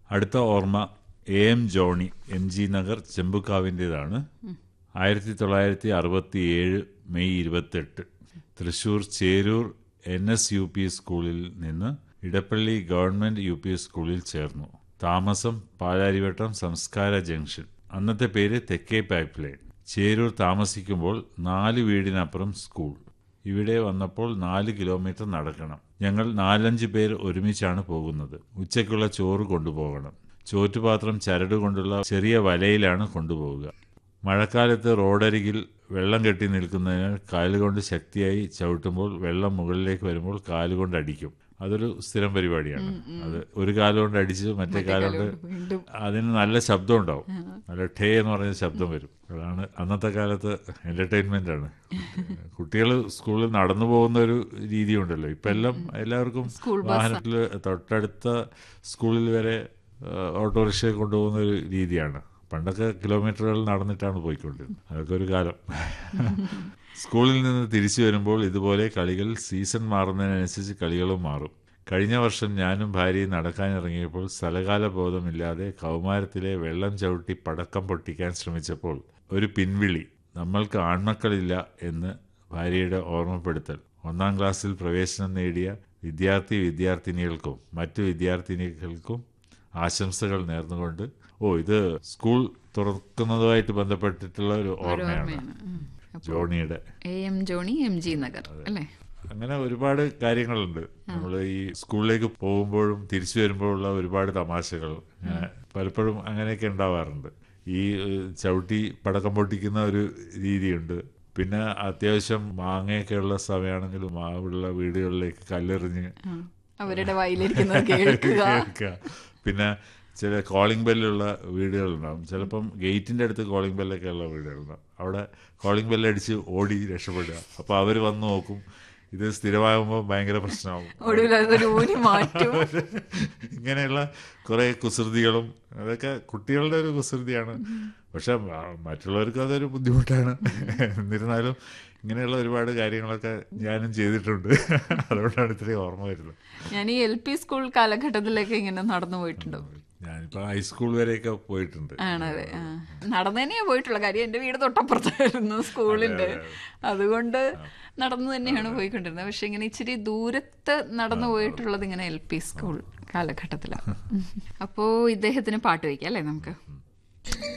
അടുത്ത ഓർമ്മ A M Johnny M G Nagar ചെമ്പുക്കാവിൻ്റെതാണ് ആയിരത്തി തൊള്ളായിരത്തി അറുപത്തി ഏഴ് മെയ് ഇരുപത്തെട്ട് Thrissur Cheroor N S U P സ്കൂളിൽ നിന്ന് ഇടപ്പള്ളി ഗവൺമെന്റ് യു പി സ്കൂളിൽ ചേർന്നു താമസം പാലാരിവട്ടം സംസ്കാര ജംഗ്ഷൻ അന്നത്തെ പേര് തെക്കേ പൈപ്പ് ലൈൻ ചേരൂർ താമസിക്കുമ്പോൾ നാല് വീടിനപ്പുറം സ്കൂൾ ഇവിടെ വന്നപ്പോൾ നാല് കിലോമീറ്റർ നടക്കണം ഞങ്ങൾ നാലഞ്ച് പേർ ഒരുമിച്ചാണ് പോകുന്നത് ഉച്ചയ്ക്കുള്ള ചോറ് കൊണ്ടുപോകണം ചോറ്റുപാത്രം ചരട് കൊണ്ടുള്ള ചെറിയ വലയിലാണ് കൊണ്ടുപോവുക മഴക്കാലത്ത് റോഡരികിൽ വെള്ളം കെട്ടി നിൽക്കുന്നതിനാൽ കാലുകൊണ്ട് ശക്തിയായി ചവിട്ടുമ്പോൾ വെള്ളം മുകളിലേക്ക് വരുമ്പോൾ കാലുകൊണ്ട് അടിക്കും അതൊരു സ്ഥിരം പരിപാടിയാണ് അത് ഒരു കാലുകൊണ്ട് അടിച്ച് മറ്റേ കാലുകൊണ്ട് വീണ്ടും അതിന് നല്ല ശബ്ദം ഉണ്ടാവും നല്ല ടേ എന്ന് പറഞ്ഞ ശബ്ദം വരും അതാണ് അന്നത്തെ കാലത്ത് എന്റർടൈൻമെന്റ് ആണ് കുട്ടികൾ സ്കൂളിൽ നടന്നു പോകുന്ന ഒരു രീതി ഉണ്ടല്ലോ ഇപ്പൊ എല്ലാം എല്ലാവർക്കും വാഹനത്തിൽ തൊട്ടടുത്ത സ്കൂളിൽ വരെ ഓട്ടോറിക്ഷ കൊണ്ടുപോകുന്ന ഒരു രീതിയാണ് പണ്ടൊക്കെ കിലോമീറ്ററുകൾ നടന്നിട്ടാണ് പോയിക്കൊണ്ടിരുന്നത് അതൊക്കെ ഒരു കാലം സ്കൂളിൽ നിന്ന് തിരിച്ചു വരുമ്പോൾ ഇതുപോലെ കളികൾ സീസൺ മാറുന്നതിനനുസരിച്ച് കളികളും മാറും കഴിഞ്ഞ വർഷം ഞാനും ഭാര്യയും നടക്കാനിറങ്ങിയപ്പോൾ സ്ഥലകാല ബോധമില്ലാതെ കൗമാരത്തിലെ വെള്ളം ചവിട്ടി പടക്കം പൊട്ടിക്കാൻ ശ്രമിച്ചപ്പോൾ ഒരു പിൻവിളി നമ്മൾക്ക് ആൺമക്കളില്ല എന്ന് ഭാര്യയുടെ ഓർമ്മപ്പെടുത്തൽ ഒന്നാം ക്ലാസ്സിൽ പ്രവേശനം നേടിയ വിദ്യാർത്ഥി വിദ്യാർത്ഥിനികൾക്കും മറ്റു വിദ്യാർത്ഥിനികൾക്കും ആശംസകൾ നേർന്നുകൊണ്ട് ഓ ഇത് സ്കൂൾ തുറക്കുന്നതുമായിട്ട് ബന്ധപ്പെട്ടിട്ടുള്ള ഒരു ഓർമ്മയാണ് ഉം. ജോണിയുടെ A M Johnny M G Nagar അല്ലേ അങ്ങനെ ഒരുപാട് കാര്യങ്ങളുണ്ട് നമ്മൾ ഈ സ്കൂളിലേക്ക് പോകുമ്പോഴും തിരിച്ചു വരുമ്പോഴുള്ള ഒരുപാട് തമാശകൾ അങ്ങനെ പലപ്പോഴും അങ്ങനെയൊക്കെ ഉണ്ടാവാറുണ്ട് ഈ ഏഹ്, ചവിട്ടി പടക്കം പൊട്ടിക്കുന്ന ഒരു രീതിയുണ്ട് പിന്നെ അത്യാവശ്യം മാങ്ങയൊക്കെ ഉള്ള സമയമാണെങ്കിലും മാവുള്ള വീടുകളിലേക്ക് കല്ലെറിഞ്ഞ് ഉം. അവരുടെ വായിലിരിക്കുന്നത് കേൾക്കുക കേൾക്കുക പിന്നെ ചില കോളിംഗ് ബെല്ലുള്ള വീടുകളുണ്ടാവും ചിലപ്പം ഗേറ്റിന്റെ അടുത്ത് കോളിംഗ് ബെല്ലൊക്കെ ഉള്ള വീടുകളുണ്ടാവും അവിടെ കോളിംഗ് ബെല്ലടിച്ച് ഓടി രക്ഷപ്പെടുക അപ്പോൾ അവർ വന്ന് നോക്കും ഇത് സ്ഥിരമാകുമ്പോൾ ഭയങ്കര പ്രശ്നമാകും ഒടുവിൽ അതൊരു ഊരി മാറ്റും ഇങ്ങനെയുള്ള കുറെ കുസൃതികളും അതൊക്കെ കുട്ടികളുടെ ഒരു കുസൃതിയാണ് പക്ഷെ മ- മറ്റുള്ളവർക്ക് അതൊരു ബുദ്ധിമുട്ടാണ് എന്നിരുന്നാലും ഇങ്ങനെയുള്ള ഒരുപാട് കാര്യങ്ങളൊക്കെ ഞാനും ചെയ്തിട്ടുണ്ട് അതുകൊണ്ടാണ് ഇത്രയും ഓർമ്മ വരുന്നത് ഞാൻ ഈ എൽ പി സ്കൂൾ കാലഘട്ടത്തിലേക്ക് ഇങ്ങനെ നടന്നു പോയിട്ടുണ്ടോ ഞാനിപ്പോൾ ഹൈസ്കൂൾ വരെയൊക്കെ പോയിട്ടുണ്ട് ആണതെ ആ. നടന്നു തന്നെയാ പോയിട്ടുള്ള കാര്യം എന്റെ വീട് തൊട്ടപ്പുറത്തായിരുന്നു സ്കൂളിന്റെ അതുകൊണ്ട് നടന്നു തന്നെയാണ് പോയിക്കൊണ്ടിരുന്നത് പക്ഷെ ഇങ്ങനെ ഇച്ചിരി ദൂരത്ത് നടന്നു പോയിട്ടുള്ളത് ഇങ്ങനെ എൽ പി സ്കൂൾ കാലഘട്ടത്തിലാണ് അപ്പോ ഇദ്ദേഹത്തിന് പാട്ട് വയ്ക്കാം അല്ലേ നമുക്ക്